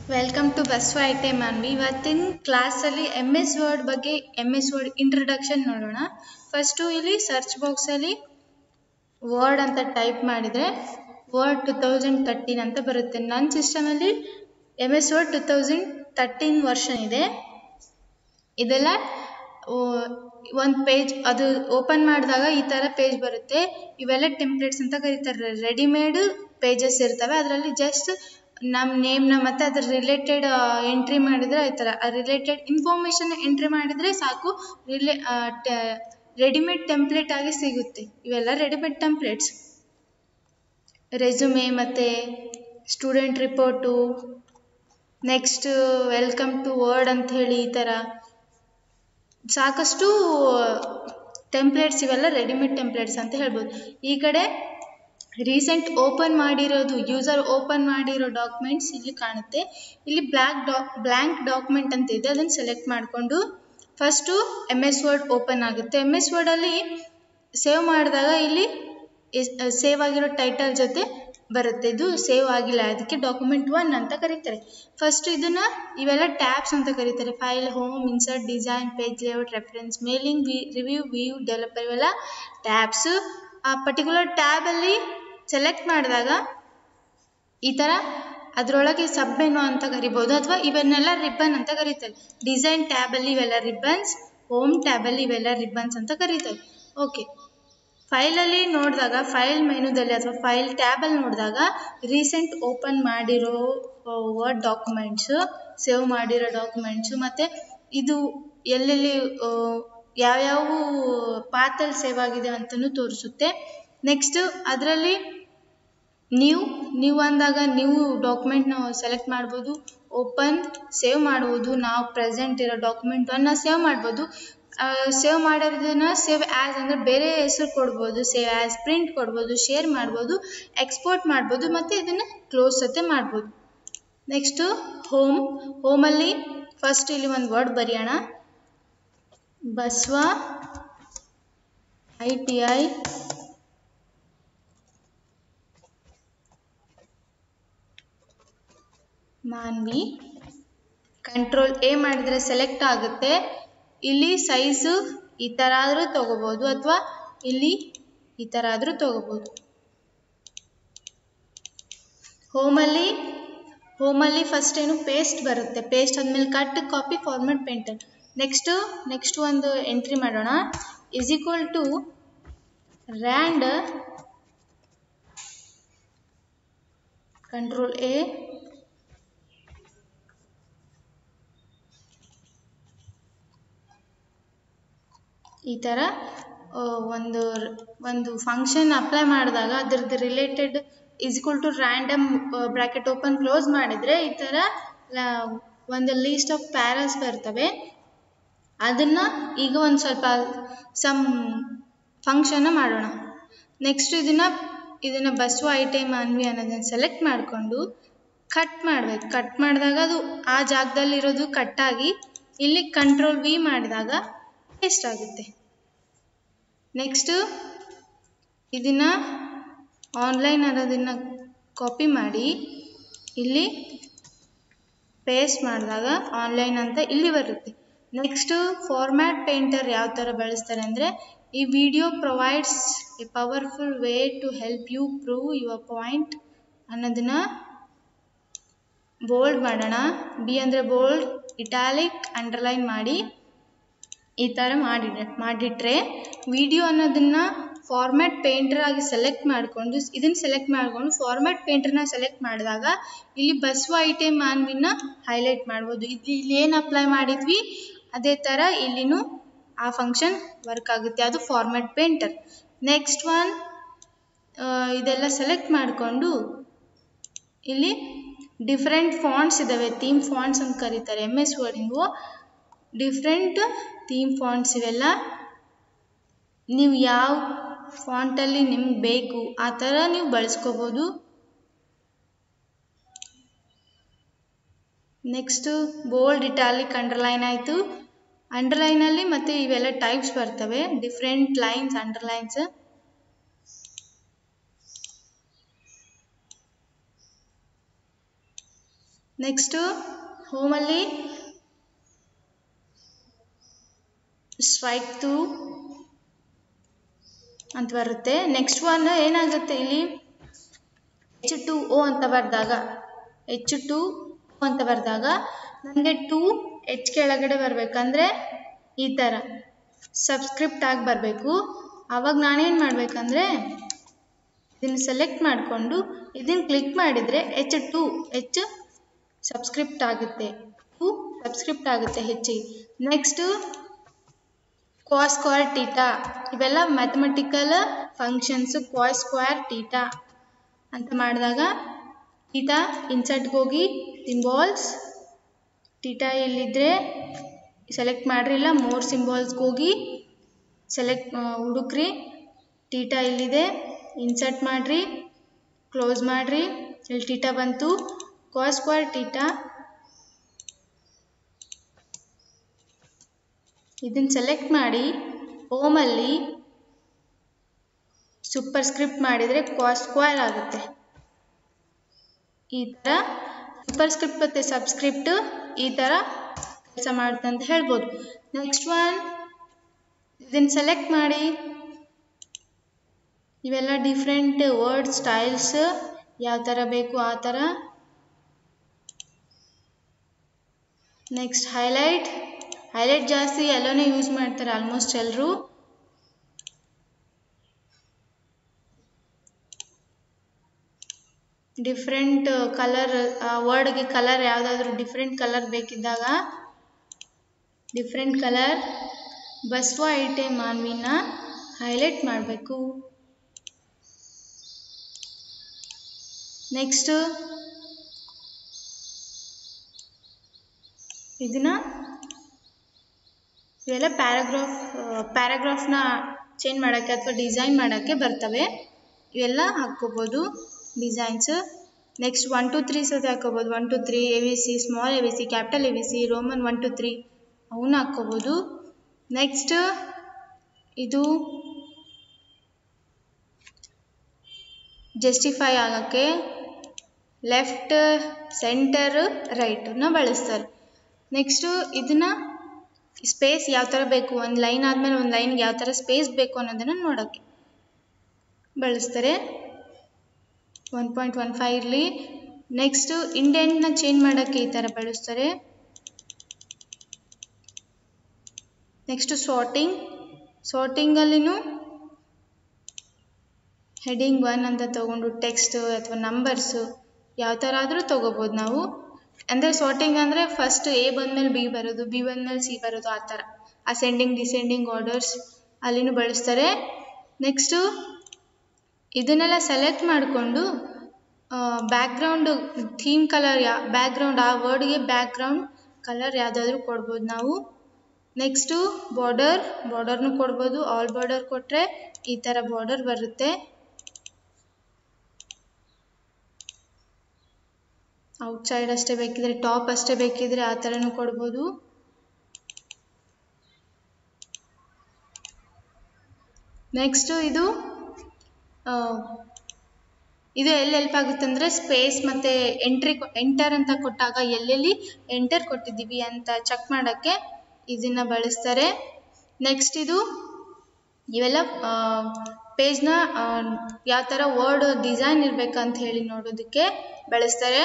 welcome to Basava I T Manvi ಇವತ್ತಿನ ಕ್ಲಾಸಲ್ಲಿ M S Word ಬಗ್ಗೆ ಎಮ್ ಎಸ್ ವರ್ಡ್ ಇಂಟ್ರಡಕ್ಷನ್ ನೋಡೋಣ ಫಸ್ಟು ಇಲ್ಲಿ ಸರ್ಚ್ ಬಾಕ್ಸಲ್ಲಿ ವರ್ಡ್ ಅಂತ ಟೈಪ್ ಮಾಡಿದರೆ ವರ್ಡ್ ಟು ತೌಸಂಡ್ ತರ್ಟೀನ್ ಅಂತ ಬರುತ್ತೆ ನನ್ನ ಸಿಸ್ಟಮಲ್ಲಿ M S Word two thousand thirteen version ಇದೆ ಇದೆಲ್ಲ ಒಂದು ಪೇಜ್ ಅದು ಓಪನ್ ಮಾಡಿದಾಗ ಈ ಥರ ಪೇಜ್ ಬರುತ್ತೆ ಇವೆಲ್ಲ ಟೆಂಪ್ಲೇಟ್ಸ್ ಅಂತ ಕರೀತಾರೆ ರೆಡಿಮೇಡ್ ಪೇಜಸ್ ಇರ್ತವೆ ಅದರಲ್ಲಿ ಜಸ್ಟ್ ನಮ್ಮ ನೇಮ್ನ ಮತ್ತು ಅದ್ರ ರಿಲೇಟೆಡ್ ಎಂಟ್ರಿ ಮಾಡಿದರೆ ಈ ಥರ ರಿಲೇಟೆಡ್ ಇನ್ಫಾರ್ಮೇಷನ್ ಎಂಟ್ರಿ ಮಾಡಿದರೆ ಸಾಕು ರಿಲೇ ರೆಡಿಮೇಡ್ ಟೆಂಪ್ಲೇಟ್ ಆಗಿ ಸಿಗುತ್ತೆ ಇವೆಲ್ಲ ರೆಡಿಮೇಡ್ ಟೆಂಪ್ಲೇಟ್ಸ್ ರೆಸ್ಯೂಮೆ ಮತ್ತು student report next welcome to Word ಅಂತ ಹೇಳಿ ಈ ಥರ ಸಾಕಷ್ಟು ಟೆಂಪ್ಲೇಟ್ಸ್ ಇವೆಲ್ಲ ರೆಡಿಮೇಡ್ ಟೆಂಪ್ಲೇಟ್ಸ್ ಅಂತ ಹೇಳ್ಬೋದು ಈ ಕಡೆ ರೀಸೆಂಟ್ ಓಪನ್ ಮಾಡಿರೋದು ಯೂಸರ್ ಓಪನ್ ಮಾಡಿರೋ ಡಾಕ್ಯುಮೆಂಟ್ಸ್ ಇಲ್ಲಿ ಕಾಣುತ್ತೆ ಇಲ್ಲಿ ಬ್ಲ್ಯಾಕ್ ಡಾಕ್ ಬ್ಲ್ಯಾಂಕ್ ಡಾಕ್ಯುಮೆಂಟ್ ಅಂತ ಇದೆ ಅದನ್ನು ಸೆಲೆಕ್ಟ್ ಮಾಡಿಕೊಂಡು first M S Word open ಆಗುತ್ತೆ ಎಮ್ ಎಸ್ ವರ್ಡಲ್ಲಿ ಸೇವ್ ಮಾಡಿದಾಗ ಇಲ್ಲಿ ಸೇವ್ ಆಗಿರೋ ಟೈಟಲ್ ಜೊತೆ ಬರುತ್ತೆ ಇದು ಸೇವ್ ಆಗಿಲ್ಲ ಅದಕ್ಕೆ ಡಾಕ್ಯುಮೆಂಟ್ ಒನ್ ಅಂತ ಕರೀತಾರೆ ಫಸ್ಟ್ ಇದನ್ನ ಇವೆಲ್ಲ ಟ್ಯಾಬ್ಸ್ ಅಂತ ಕರೀತಾರೆ file home insert design page layout reference mailing ವಿ ರಿವ್ಯೂ ವ್ಯೂ ಡೆವಲಪರ್ ಇವೆಲ್ಲ ಟ್ಯಾಬ್ಸ್ ಆ ಪರ್ಟಿಕ್ಯುಲರ್ ಟ್ಯಾಬಲ್ಲಿ ಸೆಲೆಕ್ಟ್ ಮಾಡಿದಾಗ ಈ ಥರ ಅದರೊಳಗೆ ಸಬ್ ಮೆನು ಅಂತ ಕರಿಬೋದು ಅಥವಾ ಇವನ್ನೆಲ್ಲ ರಿಬ್ಬನ್ ಅಂತ ಕರೀತಾರೆ ಡಿಸೈನ್ ಟ್ಯಾಬಲ್ಲಿ ಇವೆಲ್ಲ ರಿಬ್ಬನ್ಸ್ ಹೋಮ್ ಟ್ಯಾಬಲ್ಲಿ ಇವೆಲ್ಲ ರಿಬ್ಬನ್ಸ್ ಅಂತ ಕರೀತಾರೆ ಓಕೆ ಫೈಲಲ್ಲಿ ನೋಡಿದಾಗ ಫೈಲ್ ಮೆನುದಲ್ಲಿ ಅಥವಾ ಫೈಲ್ ಟ್ಯಾಬಲ್ಲಿ ನೋಡಿದಾಗ ರೀಸೆಂಟ್ ಓಪನ್ ಮಾಡಿರೋ ವರ್ಡ್ ಡಾಕ್ಯುಮೆಂಟ್ಸು ಸೇವ್ ಮಾಡಿರೋ ಡಾಕ್ಯುಮೆಂಟ್ಸು ಮತ್ತು ಇದು ಎಲ್ಲೆಲ್ಲಿ ಯಾವ್ಯಾವ ಪಾತಲ್ಲಿ ಸೇವ್ ಆಗಿದೆ ಅಂತಲೂ ತೋರಿಸುತ್ತೆ ನೆಕ್ಸ್ಟ್ ಅದರಲ್ಲಿ ನ್ಯೂ ನ್ಯೂ ಅಂದಾಗ ನ್ಯೂ ಡಾಕ್ಯುಮೆಂಟ್ನ ಸೆಲೆಕ್ಟ್ ಮಾಡ್ಬೋದು ಓಪನ್ ಸೇವ್ ಮಾಡ್ಬೋದು ನಾವು ಪ್ರೆಸೆಂಟ್ ಇರೋ ಡಾಕ್ಯುಮೆಂಟನ್ನು ಸೇವ್ ಮಾಡ್ಬೋದು ಸೇವ್ ಮಾಡಿರೋದನ್ನ ಸೇವ್ ಆ್ಯಸ್ ಅಂದರೆ ಬೇರೆ ಹೆಸರು ಕೊಡ್ಬೋದು ಸೇವ್ ಆ್ಯಸ್ ಪ್ರಿಂಟ್ ಕೊಡ್ಬೋದು ಶೇರ್ ಮಾಡ್ಬೋದು ಎಕ್ಸ್ಪೋರ್ಟ್ ಮಾಡ್ಬೋದು ಮತ್ತು ಇದನ್ನು ಕ್ಲೋಸ್ ಸತೆ ಮಾಡ್ಬೋದು ನೆಕ್ಸ್ಟು ಹೋಮ್ ಹೋಮಲ್ಲಿ ಫಸ್ಟ್ ಇಲ್ಲಿ ಒಂದು ವರ್ಡ್ ಬರೆಯೋಣ Basava I T I Manvi control A ಮಾಡಿದರೆ ಸೆಲೆಕ್ಟ್ ಆಗುತ್ತೆ ಇಲ್ಲಿ ಸೈಜು ಈ ಥರ ಆದರೂ ತೊಗೋಬೋದು ಅಥವಾ ಇಲ್ಲಿ ಈ ಥರ ಆದರೂ ತೊಗೋಬೋದು ಹೋಮಲ್ಲಿ ಹೋಮಲ್ಲಿ ಫಸ್ಟ್ ಏನು ಪೇಸ್ಟ್ ಬರುತ್ತೆ ಪೇಸ್ಟ್ ಆದಮೇಲೆ cut copy format painter next next ಒಂದು ಎಂಟ್ರಿ ಮಾಡೋಣ is equal to rand control A ಈ ಥರ ಒಂದು ಒಂದು ಫಂಕ್ಷನ್ ಅಪ್ಲೈ ಮಾಡಿದಾಗ ಅದ್ರದ್ದು related is equal to random bracket open close ಮಾಡಿದರೆ ಈ ಥರ ಒಂದು ಲೀಸ್ಟ್ ಆಫ್ ಪ್ಯಾರಸ್ ಬರ್ತವೆ ಅದನ್ನು ಈಗ ಒಂದು ಸ್ವಲ್ಪ ಸಮ್ ಫಂಕ್ಷನ್ನ ಮಾಡೋಣ ನೆಕ್ಸ್ಟ್ ಇದನ್ನು ಇದನ್ನು ಬಸ್ವ ಐಟಮ್ ಅನ್ವಿ ಅನ್ನೋದನ್ನು ಸೆಲೆಕ್ಟ್ ಮಾಡಿಕೊಂಡು ಕಟ್ ಮಾಡಬೇಕು ಕಟ್ ಮಾಡಿದಾಗ ಅದು ಆ ಜಾಗದಲ್ಲಿರೋದು ಕಟ್ಟಾಗಿ ಇಲ್ಲಿ ಕಂಟ್ರೋಲ್ ವಿ ಮಾಡಿದಾಗ ಪೇಸ್ಟ್ ಆಗುತ್ತೆ ನೆಕ್ಸ್ಟು ಇದನ್ನು ಆನ್ಲೈನ್ ಅನ್ನೋದನ್ನು ಕಾಪಿ ಮಾಡಿ ಇಲ್ಲಿ ಪೇಸ್ಟ್ ಮಾಡಿದಾಗ ಆನ್ಲೈನ್ ಅಂತ ಇಲ್ಲಿ ಬರುತ್ತೆ ನೆಕ್ಸ್ಟು ಫಾರ್ಮ್ಯಾಟ್ ಪೇಂಟರ್ ಯಾವ ಥರ ಬಳಸ್ತಾರೆ ಅಂದರೆ ಈ video provides a powerful way to help you prove your point ಅನ್ನೋದನ್ನು ಬೋಲ್ಡ್ ಮಾಡೋಣ ಬಿ ಅಂದರೆ ಬೋಲ್ಡ್ ಇಟಾಲಿಕ್ ಅಂಡರ್ಲೈನ್ ಮಾಡಿ ಈ ಥರ ಮಾಡಿ ಮಾಡಿಟ್ರೆ ವಿಡಿಯೋ ಅನ್ನೋದನ್ನು ಫಾರ್ಮ್ಯಾಟ್ ಪೇಂಟರ್ ಆಗಿ ಸೆಲೆಕ್ಟ್ ಮಾಡಿಕೊಂಡು ಇದನ್ನು ಸೆಲೆಕ್ಟ್ ಮಾಡಿಕೊಂಡು ಫಾರ್ಮ್ಯಾಟ್ ಪೇಂಟರ್ನ ಸೆಲೆಕ್ಟ್ ಮಾಡಿದಾಗ ಇಲ್ಲಿ ಬಸ್ವ ಐಟಮ್ ಮಾನ್ವಿನ ಹೈಲೈಟ್ ಮಾಡ್ಬೋದು ಇದು ಇಲ್ಲಿ ಏನು ಅಪ್ಲೈ ಮಾಡಿದ್ವಿ ಅದೇ ಥರ ಇಲ್ಲಿನೂ ಆ ಫಂಕ್ಷನ್ ವರ್ಕ್ ಆಗುತ್ತೆ ಅದು ಫಾರ್ಮ್ಯಾಟ್ ಪೇಂಟರ್ ನೆಕ್ಸ್ಟ್ ಒನ್ ಇದೆಲ್ಲ ಸೆಲೆಕ್ಟ್ ಮಾಡಿಕೊಂಡು ಇಲ್ಲಿ ಡಿಫ್ರೆಂಟ್ ಫಾಂಟ್ಸ್ ಇದ್ದಾವೆ ಥೀಮ್ ಫಾಂಟ್ಸ್ ಅಂತ ಕರೀತಾರೆ ಎಮ್ ಎಸ್ ವರ್ಡಿಂಗು ಡಿಫ್ರೆಂಟ್ ಥೀಮ್ ಫಾಂಟ್ಸ್ ಇವೆಲ್ಲ ನೀವು ಯಾವ ಫಾಂಟಲ್ಲಿ ನಿಮ್ಗೆ ಬೇಕು ಆ ಥರ ನೀವು ಬಳಸ್ಕೋಬೋದು ನೆಕ್ಸ್ಟು ಬೋಲ್ಡ್ ಇಟಾಲಿಕ್ ಅಂಡರ್ಲೈನ್ ಆಯಿತು ಅಂಡರ್ಲೈನಲ್ಲಿ ಮತ್ತು ಇವೆಲ್ಲ ಟೈಪ್ಸ್ ಬರ್ತವೆ ಡಿಫ್ರೆಂಟ್ ಲೈನ್ಸ್ ಅಂಡರ್ಲೈನ್ಸ್ ನೆಕ್ಸ್ಟು ಹೋಮಲ್ಲಿ ಸ್ಟ್ರೈಕ್ ಟು ಅಂತ ಬರುತ್ತೆ ನೆಕ್ಸ್ಟ್ ಒನ್ ಏನಾಗುತ್ತೆ ಇಲ್ಲಿ ಎಚ್ ಟು ಓ ಅಂತ ಬರೆದಾಗ ಎಚ್ ಟು ಅಂತ ಬರೆದಾಗ ನನಗೆ ಟು ಎಚ್ ಕೆಳಗಡೆ ಬರಬೇಕಂದ್ರೆ ಈ ಥರ ಸಬ್ಸ್ಕ್ರಿಪ್ಟ್ ಆಗಿ ಬರಬೇಕು ಆವಾಗ ನಾನೇನು ಮಾಡಬೇಕಂದ್ರೆ ಇದನ್ನು ಸೆಲೆಕ್ಟ್ ಮಾಡಿಕೊಂಡು ಇದನ್ನು ಕ್ಲಿಕ್ ಮಾಡಿದರೆ ಎಚ್ ಟು ಎಚ್ ಸಬ್ಸ್ಕ್ರಿಪ್ಟ್ ಆಗುತ್ತೆ ಟು ಸಬ್ಸ್ಕ್ರಿಪ್ಟ್ ಆಗುತ್ತೆ ಹೆಚ್ಚಿಗೆ ನೆಕ್ಸ್ಟು ಕ್ವಾಸ್ ಸ್ಕ್ವೇರ್ ಟೀಟಾ ಇವೆಲ್ಲ mathematical functions cos square theta ಅಂತ ಮಾಡಿದಾಗ ಟೀಟಾ ಇನ್ಸರ್ಟ್ಗೆ ಹೋಗಿ ಸಿಂಬಾಲ್ಸ್ ಟೀಟಾ ಎಲ್ಲಿದ್ದರೆ ಸೆಲೆಕ್ಟ್ ಮಾಡ್ರಿಲ್ಲ ಮೋರ್ ಸಿಂಬಾಲ್ಸ್ಗೆ ಹೋಗಿ ಸೆಲೆಕ್ಟ್ ಹುಡುಕ್ರಿ ಟೀಟಾ ಇಲ್ಲಿದೆ ಇನ್ಸರ್ಟ್ ಮಾಡಿರಿ ಕ್ಲೋಸ್ ಮಾಡಿರಿ ಇಲ್ಲಿ ಟೀಟಾ ಬಂತು ಕಾಸ್ ಸ್ಕ್ವೇರ್ ಟೀಟಾ ಇದನ್ನು ಸೆಲೆಕ್ಟ್ ಮಾಡಿ ಓಮಲ್ಲಿ ಸೂಪರ್ ಸ್ಕ್ರಿಪ್ಟ್ ಮಾಡಿದರೆ ಕಾಸ್ ಸ್ಕ್ವೇರ್ ಆಗುತ್ತೆ ಈ ಥರ ಸೂಪರ್ ಸ್ಕ್ರಿಪ್ಟ್ ಮತ್ತು ಸಬ್ಸ್ಕ್ರಿಪ್ಟ್ ಈ ಥರ ಕೆಲಸ ಮಾಡುತ್ತೆ ಅಂತ ಹೇಳ್ಬೋದು ನೆಕ್ಸ್ಟ್ ಒನ್ ಇದನ್ನು ಸೆಲೆಕ್ಟ್ ಮಾಡಿ ಇವೆಲ್ಲ ಡಿಫ್ರೆಂಟ್ ವರ್ಡ್ ಸ್ಟೈಲ್ಸ್ ಯಾವ ಥರ ಬೇಕು ಆ ಥರ ನೆಕ್ಸ್ಟ್ ಹೈಲೈಟ್ ಹೈಲೈಟ್ ಜಾಸ್ತಿ ಎಲ್ಲನೇ ಯೂಸ್ ಮಾಡ್ತಾರೆ ಆಲ್ಮೋಸ್ಟ್ ಎಲ್ಲರೂ ಡಿಫ್ರೆಂಟ್ ಕಲರ್ ವರ್ಡ್ಗೆ ಕಲರ್ ಯಾವುದಾದ್ರೂ ಡಿಫ್ರೆಂಟ್ ಕಲರ್ ಬೇಕಿದ್ದಾಗ ಡಿಫ್ರೆಂಟ್ ಕಲರ್ ಬಸವ ಐಟೆ ಮಾನ್ವಿನ ಹೈಲೈಟ್ ಮಾಡಬೇಕು ನೆಕ್ಸ್ಟ್ ಇದನ್ನ ಇವೆಲ್ಲ ಪ್ಯಾರಾಗ್ರಾಫ್ ಪ್ಯಾರಾಗ್ರಾಫ್ನ ಚೇಂಜ್ ಮಾಡೋಕ್ಕೆ ಅಥವಾ ಡಿಸೈನ್ ಮಾಡೋಕ್ಕೆ ಬರ್ತವೆ ಇವೆಲ್ಲ ಹಾಕ್ಕೋಬೋದು designs next one two three ಸತಿ ಹಾಕ್ಕೋಬೋದು one two three A B C small A B C capital A B C roman one two three ಅವನ್ನ ಹಾಕ್ಕೋಬೋದು ನೆಕ್ಸ್ಟ್ ಇದು ಜಸ್ಟಿಫೈ ಆಗೋಕ್ಕೆ ಲೆಫ್ಟ್ ಸೆಂಟರ್ ರೈಟನ್ನ ಬಳಸ್ತಾರೆ ನೆಕ್ಸ್ಟು ಇದನ್ನು ಸ್ಪೇಸ್ ಯಾವ ಥರ ಬೇಕು ಒಂದು ಲೈನ್ ಆದಮೇಲೆ ಒಂದು ಲೈನ್ಗೆ ಯಾವ ಥರ ಸ್ಪೇಸ್ ಬೇಕು ಅನ್ನೋದನ್ನು ನೋಡೋಕ್ಕೆ ಬಳಸ್ತಾರೆ ಒನ್ ಪಾಯಿಂಟ್ ಒನ್ ಫೈವ್ ಇರಲಿ ನೆಕ್ಸ್ಟು ಇಂಡೆಂಟ್ನ ಚೇಂಜ್ ಮಾಡೋಕ್ಕೆ ಈ ಥರ ಬಳಸ್ತಾರೆ ನೆಕ್ಸ್ಟು ಸಾರ್ಟಿಂಗ್ ಸಾರ್ಟಿಂಗಲ್ಲಿನೂ ಹೆಡಿಂಗ್ ಒನ್ ಅಂತ ತೊಗೊಂಡು ಟೆಕ್ಸ್ಟ್ ಅಥವಾ ನಂಬರ್ಸು ಯಾವ ಥರ ಆದರೂ ತೊಗೋಬೋದು ನಾವು ಅಂದರೆ ಸಾರ್ಟಿಂಗ್ ಅಂದರೆ ಫಸ್ಟ್ ಎ ಬಂದಮೇಲೆ ಬಿ ಬರೋದು ಬಿ ಬಂದಮೇಲೆ ಸಿ ಬರೋದು ಆ ಥರ ಅಸೆಂಡಿಂಗ್ ಡಿಸೆಂಡಿಂಗ್ ಆರ್ಡರ್ಸ್ ಅಲ್ಲಿನೂ ಬಳಸ್ತಾರೆ ನೆಕ್ಸ್ಟು ಇದನ್ನೆಲ್ಲ ಸೆಲೆಕ್ಟ್ ಮಾಡಿಕೊಂಡು ಬ್ಯಾಕ್ಗ್ರೌಂಡು ಥೀಮ್ ಕಲರ್ ಯಾ ಬ್ಯಾಕ್ಗ್ರೌಂಡ್ ಆ ವರ್ಡ್ಗೆ ಬ್ಯಾಕ್ಗ್ರೌಂಡ್ ಕಲರ್ ಯಾವುದಾದ್ರೂ ಕೊಡ್ಬೋದು ನಾವು ನೆಕ್ಸ್ಟು ಬಾರ್ಡರ್ ಬಾರ್ಡರ್ನು ಕೊಡ್ಬೋದು ಆಲ್ ಬಾರ್ಡರ್ ಕೊಟ್ಟರೆ ಈ ಥರ ಬಾರ್ಡರ್ ಬರುತ್ತೆ ಔಟ್ಸೈಡ್ ಅಷ್ಟೇ ಬೇಕಿದ್ರೆ ಟಾಪ್ ಅಷ್ಟೇ ಬೇಕಿದ್ರೆ ಆ ಥರನೂ ಕೊಡ್ಬೋದು ನೆಕ್ಸ್ಟು ಇದು ಇದು ಎಲ್ಲಿ ಹೆಲ್ಪ್ ಆಗುತ್ತೆ ಅಂದರೆ ಸ್ಪೇಸ್ ಮತ್ತು ಎಂಟ್ರಿ ಎಂಟರ್ ಅಂತ ಕೊಟ್ಟಾಗ ಎಲ್ಲೆಲ್ಲಿ ಎಂಟರ್ ಕೊಟ್ಟಿದ್ದೀವಿ ಅಂತ ಚೆಕ್ ಮಾಡೋಕ್ಕೆ ಇದನ್ನು ಬಳಸ್ತಾರೆ ನೆಕ್ಸ್ಟ್ ಇದು ಇವೆಲ್ಲ ಪೇಜ್ನ ಯಾವ ಥರ ವರ್ಡ್ ಡಿಸೈನ್ ಇರಬೇಕಂತ ಹೇಳಿ ನೋಡೋದಕ್ಕೆ ಬಳಸ್ತಾರೆ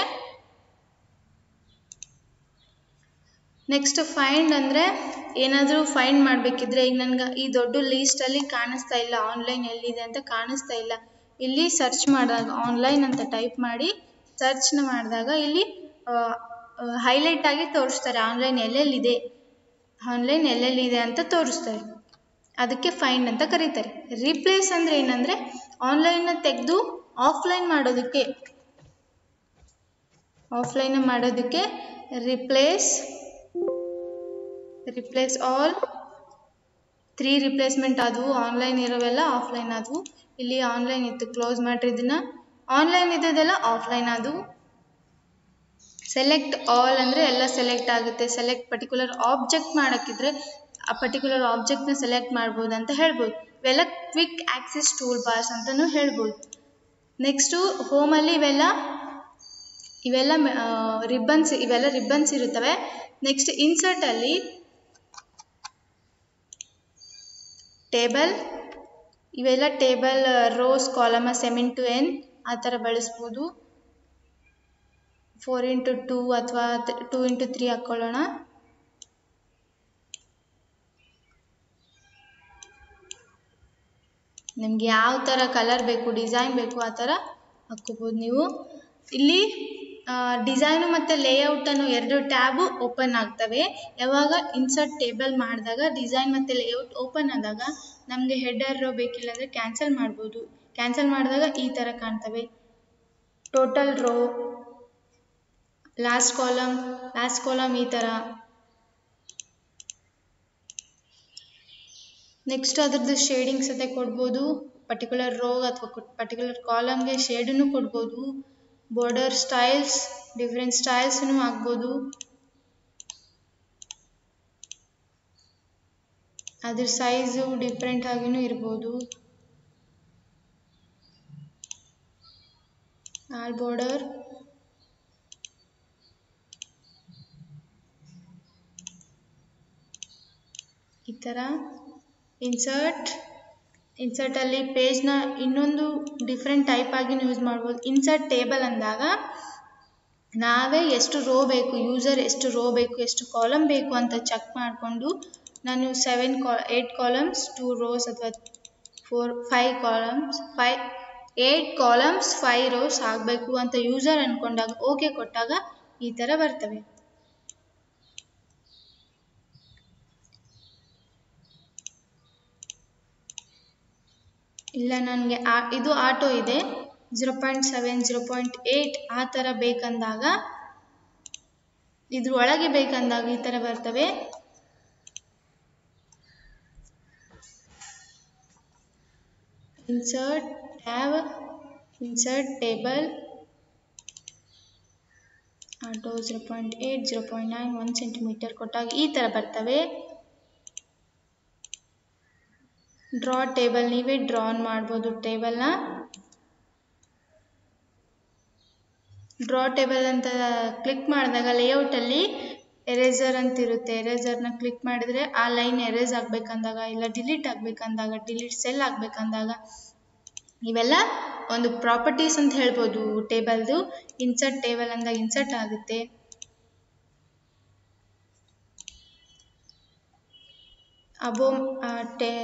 ನೆಕ್ಸ್ಟ್ ಫೈಂಡ್ ಅಂದರೆ ಏನಾದರೂ ಫೈಂಡ್ ಮಾಡಬೇಕಿದ್ರೆ ಈಗ ನನಗೆ ಈ ದೊಡ್ಡ ಲೀಸ್ಟಲ್ಲಿ ಕಾಣಿಸ್ತಾ ಇಲ್ಲ ಆನ್ಲೈನ್ ಎಲ್ಲಿದೆ ಅಂತ ಕಾಣಿಸ್ತಾ ಇಲ್ಲ ಇಲ್ಲಿ ಸರ್ಚ್ ಮಾಡಿದಾಗ ಆನ್ಲೈನ್ ಅಂತ ಟೈಪ್ ಮಾಡಿ ಸರ್ಚ್ನ ಮಾಡಿದಾಗ ಇಲ್ಲಿ ಹೈಲೈಟ್ ಆಗಿ ತೋರಿಸ್ತಾರೆ ಆನ್ಲೈನ್ ಎಲ್ಲೆಲ್ಲಿದೆ ಆನ್ಲೈನ್ ಎಲ್ಲೆಲ್ಲಿದೆ ಅಂತ ತೋರಿಸ್ತಾರೆ ಅದಕ್ಕೆ ಫೈಂಡ್ ಅಂತ ಕರೀತಾರೆ ರಿಪ್ಲೇಸ್ ಅಂದರೆ ಏನಂದರೆ ಆನ್ಲೈನ್ನ ತೆಗೆದು ಆಫ್ಲೈನ್ ಮಾಡೋದಕ್ಕೆ ಆಫ್ಲೈನ್ ಮಾಡೋದಕ್ಕೆ replace replace all three replacement ಆದವು ಆನ್ಲೈನ್ ಇರೋವೆಲ್ಲ ಆಫ್ಲೈನ್ ಆದವು ಇಲ್ಲಿ ಆನ್ಲೈನ್ ಇತ್ತು ಕ್ಲೋಸ್ ಮಾಡ್ರಿ ಇದನ್ನ ಆನ್ಲೈನ್ ಇದ್ದದೆಲ್ಲ ಆಫ್ಲೈನ್ ಆದವು ಸೆಲೆಕ್ಟ್ ಆಲ್ ಅಂದರೆ ಎಲ್ಲ ಸೆಲೆಕ್ಟ್ ಆಗುತ್ತೆ ಸೆಲೆಕ್ಟ್ ಪರ್ಟಿಕ್ಯುಲರ್ ಆಬ್ಜೆಕ್ಟ್ ಮಾಡೋಕ್ಕಿದ್ರೆ ಆ ಪರ್ಟಿಕ್ಯುಲರ್ ಆಬ್ಜೆಕ್ಟ್ನ ಸೆಲೆಕ್ಟ್ ಮಾಡ್ಬೋದು ಅಂತ ಹೇಳ್ಬೋದು ಇವೆಲ್ಲ ಕ್ವಿಕ್ ಆಕ್ಸೆಸ್ ಟೂಲ್ ಬಾರ್ಸ್ ಅಂತಲೂ ಹೇಳ್ಬೋದು ನೆಕ್ಸ್ಟು ಹೋಮಲ್ಲಿ ಇವೆಲ್ಲ ಇವೆಲ್ಲ ರಿಬ್ಬನ್ಸ್ ಇವೆಲ್ಲ ರಿಬ್ಬನ್ಸ್ ಇರುತ್ತವೆ ನೆಕ್ಸ್ಟ್ ಇನ್ಸರ್ಟಲ್ಲಿ ಟೇಬಲ್ ಇವೆಲ್ಲ table rows column seven to N ಆ ಥರ ಬಳಸ್ಬೋದು ಫೋರ್ ಇಂಟು ಟೂ ಅಥವಾ ಟೂ ಇಂಟು ತ್ರೀ ಹಾಕ್ಕೊಳ್ಳೋಣ ನಿಮ್ಗೆ ಯಾವ ಥರ ಕಲರ್ ಬೇಕು ಡಿಸೈನ್ ಬೇಕು ಆ ಥರ ಹಾಕ್ಕೋಬೋದು ನೀವು ಇಲ್ಲಿ ಡಿಸೈನು ಮತ್ತು ಲೇಔಟನ್ನು ಎರಡು ಟ್ಯಾಬು ಓಪನ್ ಆಗ್ತವೆ ಯಾವಾಗ ಇನ್ಸರ್ಟ್ ಟೇಬಲ್ ಮಾಡಿದಾಗ ಡಿಸೈನ್ ಮತ್ತು ಲೇಔಟ್ ಓಪನ್ ಆದಾಗ ನಮಗೆ ಹೆಡರ್ ರೋ ಬೇಕಿಲ್ಲ ಅಂದರೆ ಕ್ಯಾನ್ಸಲ್ ಮಾಡ್ಬೋದು ಕ್ಯಾನ್ಸಲ್ ಮಾಡಿದಾಗ ಈ ಥರ ಕಾಣ್ತವೆ total row last column last column ಈ ಥರ ನೆಕ್ಸ್ಟ್ ಅದ್ರದ್ದು ಶೇಡಿಂಗ್ಸ್ ಅದೇ ಕೊಡ್ಬೋದು ಪರ್ಟಿಕ್ಯುಲರ್ ರೋ ಅಥವಾ ಪರ್ಟಿಕ್ಯುಲರ್ ಕಾಲಮ್ಗೆ ಶೇಡನ್ನು ಕೊಡ್ಬೋದು ಬಾರ್ಡರ್ ಸ್ಟೈಲ್ಸ್ ಡಿಫ್ರೆಂಟ್ ಸ್ಟೈಲ್ಸ್ನು ಹಾಕ್ಬೋದು ಅದ್ರ ಸೈಜು ಡಿಫ್ರೆಂಟ್ ಆಗಿನೂ ಇರ್ಬೋದು ಆಲ್ ಬಾರ್ಡರ್ ಈ ಥರ ಇನ್ಸರ್ಟ್ ಇನ್ಸರ್ಟಲ್ಲಿ ಪೇಜ್ನ ಇನ್ನೊಂದು ಡಿಫ್ರೆಂಟ್ ಟೈಪ್ ಆಗಿ ಯೂಸ್ ಮಾಡ್ಬೋದು ಇನ್ಸರ್ಟ್ ಟೇಬಲ್ ಅಂದಾಗ ನಾವೇ ಎಷ್ಟು ರೋ ಬೇಕು ಯೂಸರ್ ಎಷ್ಟು ರೋ ಬೇಕು ಎಷ್ಟು ಕಾಲಮ್ ಬೇಕು ಅಂತ ಚೆಕ್ ಮಾಡಿಕೊಂಡು ನಾನು ಸೆವೆನ್ ಕಾ ಏಯ್ಟ್ ಕಾಲಮ್ಸ್ ಟೂ ರೋಸ್ ಅಥವಾ ಫೋರ್ ಫೈವ್ ಕಾಲಮ್ಸ್ ಫೈ ಏಯ್ಟ್ ಕಾಲಮ್ಸ್ ಫೈವ್ ರೋಸ್ ಆಗಬೇಕು ಅಂತ ಯೂಸರ್ ಅಂದ್ಕೊಂಡಾಗ ಓಕೆ ಕೊಟ್ಟಾಗ ಈ ಥರ ಬರ್ತವೆ ಇಲ್ಲ ನನಗೆ ಆ ಇದು ಆಟೋ ಇದೆ zero point seven zero point eight ಆ ಥರ ಬೇಕಂದಾಗ ಇದ್ರ ಒಳಗೆ ಬೇಕಂದಾಗ ಈ ಥರ ಬರ್ತವೆ insert tab insert table auto zero point eight zero point nine one centimetre ಕೊಟ್ಟಾಗ ಈ ಥರ ಬರ್ತವೆ ಡ್ರಾ ಟೇಬಲ್ ನೀವೇ ಡ್ರಾನ್ ಮಾಡ್ಬೋದು ಟೇಬಲ್ನ ಡ್ರಾ ಟೇಬಲ್ ಅಂತ ಕ್ಲಿಕ್ ಮಾಡಿದಾಗ ಲೇಔಟಲ್ಲಿ ಎರೇಸರ್ ಅಂತ ಇರುತ್ತೆ ಎರೇಸರ್ನ ಕ್ಲಿಕ್ ಮಾಡಿದರೆ ಆ ಲೈನ್ ಎರೇಸ್ ಆಗಬೇಕಂದಾಗ ಇಲ್ಲ ಡಿಲೀಟ್ ಆಗಬೇಕಂದಾಗ ಡಿಲೀಟ್ ಸೆಲ್ ಆಗಬೇಕಂದಾಗ ಇವೆಲ್ಲ ಒಂದು ಪ್ರಾಪರ್ಟೀಸ್ ಅಂತ ಹೇಳ್ಬೋದು ಟೇಬಲ್ದು ಇನ್ಸರ್ಟ್ ಟೇಬಲ್ ಅಂದಾಗ ಇನ್ಸರ್ಟ್ ಆಗುತ್ತೆ ಅಬೋ ಟೇ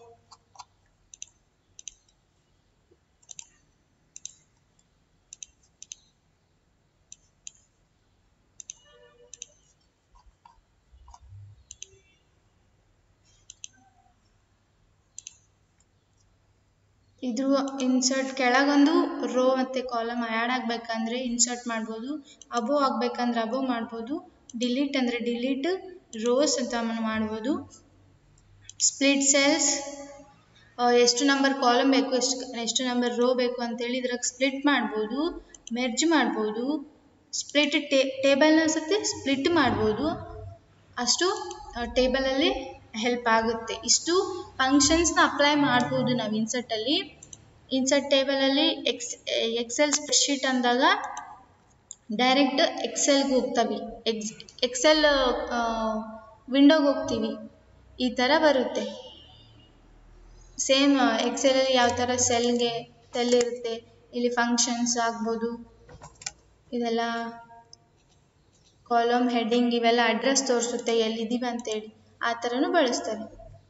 ಇದು ಇನ್ಸರ್ಟ್ ಕೆಳಗೊಂದು ರೋ ಮತ್ತು ಕಾಲಮ್ ಆ್ಯಡ್ ಆಗಬೇಕಂದ್ರೆ ಇನ್ಸರ್ಟ್ ಮಾಡ್ಬೋದು ಅಬೋ ಆಗಬೇಕಂದ್ರೆ ಅಬೋ ಮಾಡ್ಬೋದು ಡಿಲೀಟ್ ಅಂದರೆ ಡಿಲೀಟ್ ರೋಸ್ ಅಂತ ಮಾಡ್ಬೋದು ಸ್ಪ್ಲಿಟ್ ಸೆಲ್ಸ್ ಎಷ್ಟು ನಂಬರ್ ಕಾಲಮ್ ಬೇಕು ಎಷ್ಟು ಎಷ್ಟು ನಂಬರ್ ರೋ ಬೇಕು ಅಂತೇಳಿ ಇದ್ರಾಗ ಸ್ಪ್ಲಿಟ್ ಮಾಡ್ಬೋದು ಮೆರ್ಜ್ ಮಾಡ್ಬೋದು ಸ್ಪ್ಲಿಟ್ ಟೇ ಟೇಬಲ್ನ ಸತಿ ಸ್ಪ್ಲಿಟ್ ಮಾಡ್ಬೋದು ಅಷ್ಟು ಟೇಬಲಲ್ಲಿ ಹೆಲ್ಪ್ ಆಗುತ್ತೆ ಇಷ್ಟು ಫಂಕ್ಷನ್ಸ್ನ ಅಪ್ಲೈ ಮಾಡ್ಬೋದು ನಾವು ಇನ್ಸರ್ಟಲ್ಲಿ ಇನ್ಸರ್ಟ್ ಟೇಬಲಲ್ಲಿ ಎಕ್ಸ್ ಎಕ್ಸೆಲ್ ಸ್ಪ್ರೆಡ್ಶೀಟ್ ಅಂದಾಗ ಡೈರೆಕ್ಟ್ ಎಕ್ಸೆಲ್ಗೆ ಹೋಗ್ತವೆ ಎಕ್ಸ್ ಎಕ್ಸೆಲ್ ವಿಂಡೋಗೆ ಹೋಗ್ತೀವಿ ಈ ಥರ ಬರುತ್ತೆ ಸೇಮ್ ಎಕ್ಸೆಲಲ್ಲಿ ಯಾವ ಥರ ಸೆಲ್ಗೆ ಸೆಲ್ ಇರುತ್ತೆ ಇಲ್ಲಿ ಫಂಕ್ಷನ್ಸ್ ಆಗ್ಬೋದು ಇದೆಲ್ಲ ಕಾಲಮ್ ಹೆಡ್ಡಿಂಗ್ ಇವೆಲ್ಲ ಅಡ್ರೆಸ್ ತೋರಿಸುತ್ತೆ ಎಲ್ಲಿದ್ದೀವಿ ಅಂತೇಳಿ ಆ ಥರನೂ ಬಳಸ್ತಾರೆ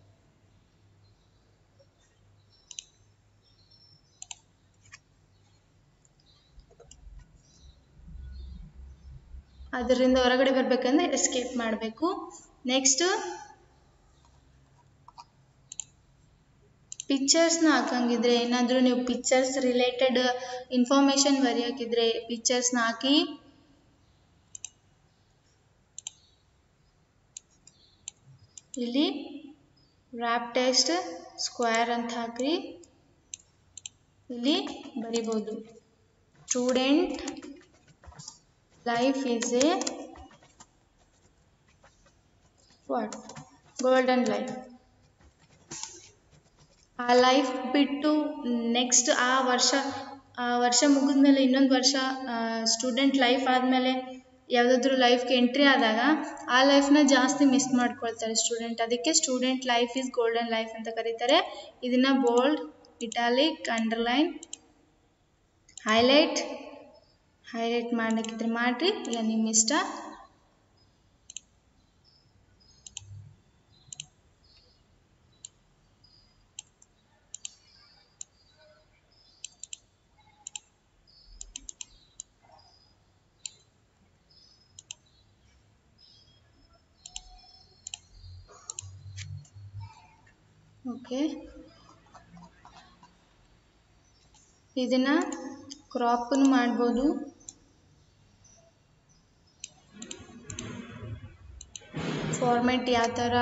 ಅದರಿಂದ ಹೊರಗಡೆ ಬರಬೇಕಂದ್ರೆ ಎಸ್ಕೇಪ್ ಮಾಡಬೇಕು ನೆಕ್ಸ್ಟ್ ಪಿಕ್ಚರ್ಸ್ನ ಹಾಕಂಗಿದ್ರೆ ಏನಾದರೂ ನೀವು ಪಿಕ್ಚರ್ಸ್ ರಿಲೇಟೆಡ್ ಇನ್ಫಾರ್ಮೇಷನ್ ಬರೆಯೋಕ್ಕಿದ್ರೆ ಪಿಕ್ಚರ್ಸ್ನ ಹಾಕಿ ಇಲ್ಲಿ ರ್ಯಾಪ್ ಟೆಸ್ಟ್ ಸ್ಕ್ವೇರ್ ಅಂತ ಹಾಕ್ರಿ ಇಲ್ಲಿ ಬರಿಬೋದು student life is a what golden life ಆ ಲೈಫ್ ಬಿಟ್ಟು ನೆಕ್ಸ್ಟ್ ಆ ವರ್ಷ ಆ ವರ್ಷ ಮುಗಿದ್ಮೇಲೆ ಇನ್ನೊಂದು ವರ್ಷ ಸ್ಟೂಡೆಂಟ್ ಲೈಫ್ ಆದಮೇಲೆ ಯಾವುದಾದ್ರೂ ಲೈಫ್ಗೆ ಎಂಟ್ರಿ ಆದಾಗ ಆ ಲೈಫ್ನ ಜಾಸ್ತಿ ಮಿಸ್ ಮಾಡ್ಕೊಳ್ತಾರೆ ಸ್ಟೂಡೆಂಟ್ ಅದಕ್ಕೆ student life is golden life ಅಂತ ಕರೀತಾರೆ ಇದನ್ನು bold italic underline highlight highlight ಮಾಡಕ್ಕಿದ್ರೆ ಮಾಡಿರಿ ಇಲ್ಲ ನಿಮ್ಮ ಇಷ್ಟ ಓಕೆ ಇದನ್ನ ಕ್ರಾಪನ್ನು ಮಾಡ್ಬೋದು ಫಾರ್ಮೆಟ್ ಯಾವ ಥರ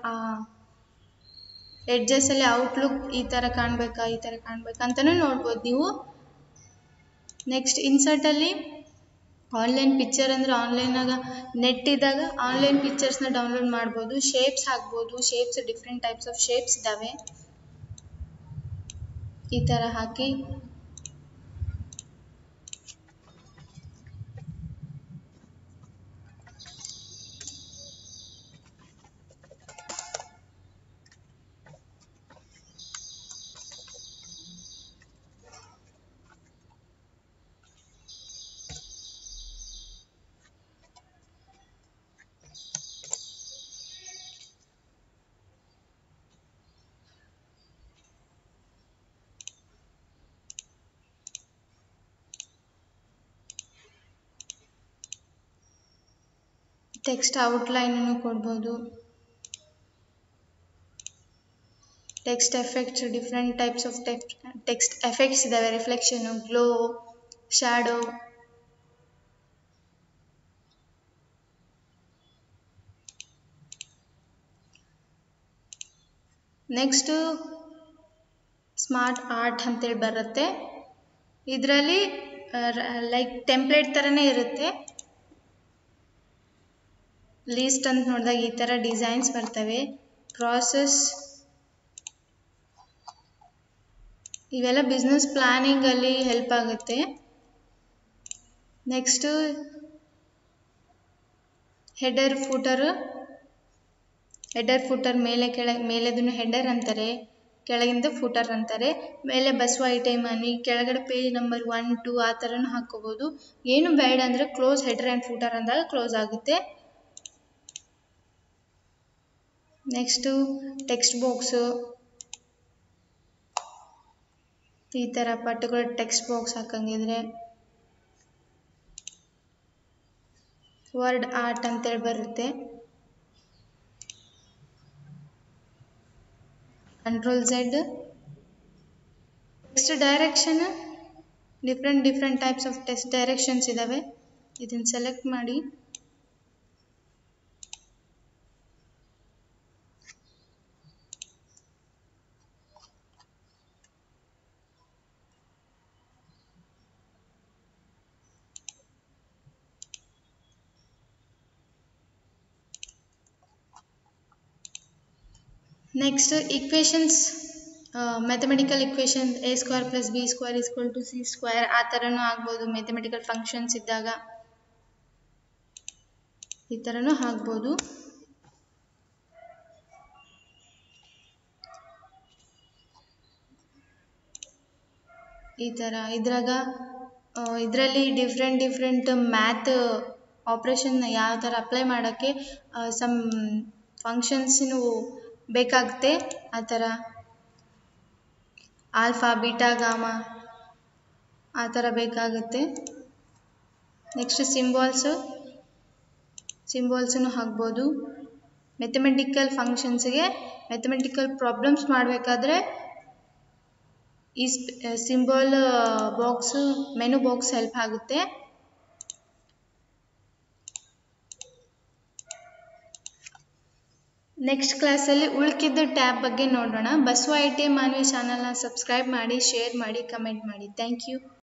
ಎಡ್ಜಸ್ಸಲ್ಲಿ ಔಟ್ಲುಕ್ ಈ ಥರ ಕಾಣಬೇಕಾ ಈ ಥರ ಕಾಣಬೇಕಾ ಅಂತಲೂ ನೋಡ್ಬೋದು ನೀವು ನೆಕ್ಸ್ಟ್ ಇನ್ಸರ್ಟಲ್ಲಿ ಆನ್ಲೈನ್ ಪಿಕ್ಚರ್ ಅಂದರೆ ಆನ್ಲೈನಾಗ ನೆಟ್ ಇದ್ದಾಗ ಆನ್ಲೈನ್ ಪಿಕ್ಚರ್ಸ್ನ ಡೌನ್ಲೋಡ್ ಮಾಡ್ಬೋದು ಶೇಪ್ಸ್ ಹಾಕ್ಬೋದು shapes different types of shapes ಇದ್ದಾವೆ ಈ ಥರ ಹಾಕಿ ಟೆಕ್ಸ್ಟ್ ಔಟ್ಲೈನನ್ನು ಕೊಡ್ಬೋದು text effects different types of text text effects ಇದ್ದಾವೆ reflection glow shadow next smart art ಅಂತೇಳಿ ಬರುತ್ತೆ ಇದರಲ್ಲಿ ಲೈಕ್ ಟೆಂಪ್ಲೇಟ್ ಥರನೇ ಇರುತ್ತೆ ಲೀಸ್ಟ್ ಅಂತ ನೋಡಿದಾಗ ಈ ಥರ ಡಿಸೈನ್ಸ್ ಬರ್ತವೆ ಪ್ರಾಸೆಸ್ ಇವೆಲ್ಲ ಬಿಸ್ನೆಸ್ ಪ್ಲಾನಿಂಗಲ್ಲಿ ಹೆಲ್ಪ್ ಆಗುತ್ತೆ next header footer header footer ಮೇಲೆ ಕೆಳಗೆ ಮೇಲೆದನ್ನು ಹೆಡರ್ ಅಂತಾರೆ ಕೆಳಗಿಂದ ಫೂಟರ್ ಅಂತಾರೆ ಮೇಲೆ ಬಸವ ಐಟಮ್ ಮನಿ ಕೆಳಗಡೆ ಪೇಜ್ ನಂಬರ್ ಒನ್ ಟು ಆ ಥರನೂ ಹಾಕ್ಕೋಬೋದು ಏನು ಬೇಡ ಅಂದರೆ ಕ್ಲೋಸ್ ಹೆಡರ್ ಆ್ಯಂಡ್ ಫೂಟರ್ ಅಂದಾಗ ಕ್ಲೋಸ್ ಆಗುತ್ತೆ ನೆಕ್ಸ್ಟು ಟೆಕ್ಸ್ಟ್ ಬಾಕ್ಸು ಈ ಥರ ಪರ್ಟಿಕ್ಯುಲರ್ ಟೆಕ್ಸ್ಟ್ ಬಾಕ್ಸ್ ಹಾಕಂಗಿದ್ರೆ ವರ್ಡ್ ಆರ್ಟ್ ಅಂತೇಳಿ ಬರುತ್ತೆ control Z text direction different different types of text directions ಇದ್ದಾವೆ ಇದನ್ನು ಸೆಲೆಕ್ಟ್ ಮಾಡಿ next equations mathematical equation A square plus B square is equal to C square ಆ ಥರನೂ ಆಗ್ಬೋದು ಮ್ಯಾಥಮೆಟಿಕಲ್ ಫಂಕ್ಷನ್ಸ್ ಇದ್ದಾಗ ಈ ಥರನೂ ಹಾಕ್ಬೋದು ಈ ಥರ ಇದ್ರಾಗ ಇದರಲ್ಲಿ ಡಿಫ್ರೆಂಟ್ ಡಿಫ್ರೆಂಟ್ ಮ್ಯಾಥ್ ಆಪ್ರೇಷನ್ ಯಾವ ಥರ ಅಪ್ಲೈ ಮಾಡೋಕ್ಕೆ ಸಮ್ ಫಂಕ್ಷನ್ಸ್ನು ಬೇಕಾಗುತ್ತೆ ಆ ಥರ ಆಲ್ಫಾ ಬೀಟಾ ಗಾಮ ಆ ಥರ ಬೇಕಾಗುತ್ತೆ ನೆಕ್ಸ್ಟ್ ಸಿಂಬಾಲ್ಸು ಸಿಂಬಾಲ್ಸನ್ನು ಹಾಕ್ಬೋದು ಮೆಥಮೆಟಿಕಲ್ ಫಂಕ್ಷನ್ಸ್ಗೆ ಮೆಥಮೆಟಿಕಲ್ ಪ್ರಾಬ್ಲಮ್ಸ್ ಮಾಡಬೇಕಾದ್ರೆ ಈ symbol box menu box help ಆಗುತ್ತೆ ನೆಕ್ಸ್ಟ್ ಕ್ಲಾಸಲ್ಲಿ ಉಳ್ಕಿದ್ದು ಟ್ಯಾಬ್ ಬಗ್ಗೆ ನೋಡೋಣ ಬಸವ ಐ ಟಿ ಮಾನವಿ ಚಾನಲ್ನ ಸಬ್ಸ್ಕ್ರೈಬ್ ಮಾಡಿ ಶೇರ್ ಮಾಡಿ ಕಮೆಂಟ್ ಮಾಡಿ ಥ್ಯಾಂಕ್ ಯು